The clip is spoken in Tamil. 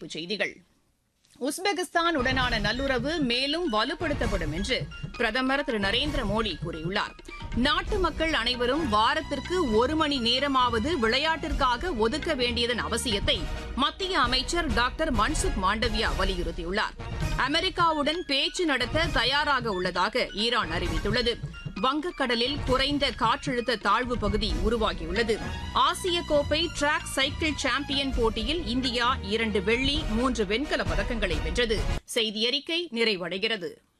தலைப்புச் செய்திகள் உஸ்பெகிஸ்தான் உடனான நல்லுறவு மேலும் வலுப்படுத்தப்படும் என்று பிரதமர் திரு நரேந்திர மோடி கூறியுள்ளார் நாட்டு மக்கள் அனைவரும் வாரத்திற்கு ஒரு மணி நேரமாவது விளையாட்டிற்காக ஒதுக்க வேண்டியதன் அவசியத்தை மத்திய அமைச்சர் டாக்டர் மன்சுக் மாண்டவியா வலியுறுத்தியுள்ளார் அமெரிக்காவுடன் பேச்சு நடத்த தயாராக உள்ளதாக ஈரான் அறிவித்துள்ளது வங்கக்கடலில் குறைந்த காற்றழுத்த தாழ்வு பகுதி உருவாகியுள்ளது ஆசிய கோப்பை டிராக் சைக்கிள் சாம்பியன் போட்டியில் இந்தியா இரண்டு வெள்ளி மூன்று வெண்கலப் பதக்கங்களை வென்றது செய்தியறிக்கை நிறைவடைகிறது